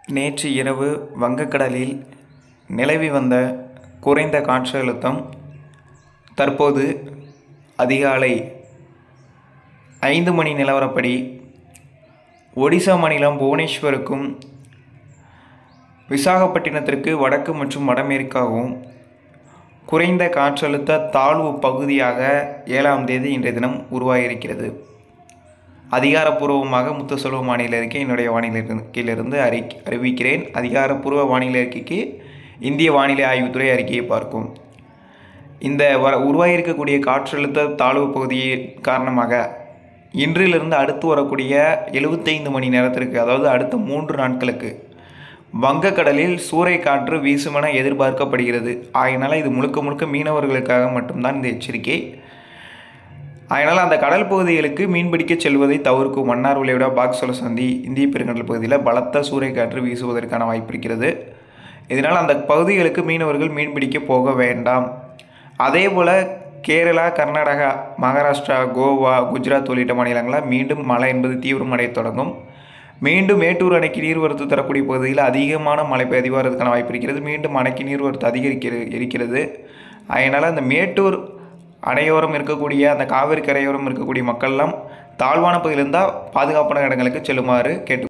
நேற்று இரவு வங்கக்கடலில் நிலவி வந்த குறைந்த காற்றழுத்தம் தற்போது அதிகாலை ஐந்து மணி நிலவரப்படி ஒடிசா மாநிலம் புவனேஸ்வருக்கும் விசாகப்பட்டினத்திற்கு வடக்கு மற்றும் வடமேற்காகவும் குறைந்த காற்றழுத்த தாழ்வு பகுதியாக ஏழாம் தேதி இன்றைய தினம் உருவாகியிருக்கிறது அதிகாரப்பூர்வமாக முத்துசெல்வ வானிலை அறிக்கை என்னுடைய வானிலை அறிக்கையிலிருந்து அறி அறிவிக்கிறேன் அதிகாரப்பூர்வ வானிலை அறிக்கைக்கு இந்திய வானிலை ஆய்வுத்துறை அறிக்கையை பார்க்கும் இந்த வர உருவாகியிருக்கக்கூடிய காற்றழுத்த தாழ்வு பகுதி காரணமாக இன்றிலிருந்து அடுத்து வரக்கூடிய எழுபத்தைந்து மணி நேரத்திற்கு அதாவது அடுத்த மூன்று நாட்களுக்கு வங்கக்கடலில் சூறைக்காற்று வீசுமென எதிர்பார்க்கப்படுகிறது ஆகையினால இது முழுக்க முழுக்க மீனவர்களுக்காக மட்டும்தான் இந்த எச்சரிக்கை அதனால் அந்த கடல் பகுதிகளுக்கு மீன்பிடிக்க செல்வதை தவிர்க்கும் மன்னார் விளைவிட பாக்ஸோல சந்தி இந்திய பெருங்கடல் பகுதியில் பலத்த சூறைக்காற்று வீசுவதற்கான வாய்ப்பு இருக்கிறது இதனால் அந்த பகுதிகளுக்கு மீனவர்கள் மீன்பிடிக்க போக வேண்டாம் அதே போல் கேரளா கர்நாடகா மகாராஷ்டிரா கோவா குஜராத் உள்ளிட்ட மாநிலங்களில் மீண்டும் மழை என்பது தீவிரமடைய தொடங்கும் மீண்டும் மேட்டூர் அணைக்கு நீர்வரத்து தரக்கூடிய பகுதியில் அதிகமான மழை பதிவாகிறதுக்கான வாய்ப்பு இருக்கிறது மீண்டும் அணைக்கு நீர்வரத்து அதிகரிக்கிறது இருக்கிறது அதனால் அந்த மேட்டூர் அணையோரம் இருக்கக்கூடிய அந்த காவிரி கரையோரம் இருக்கக்கூடிய மக்கள்லாம் தாழ்வான பகுதியில் இருந்தால் பாதுகாப்பான இடங்களுக்கு செல்லுமாறு கேட்டு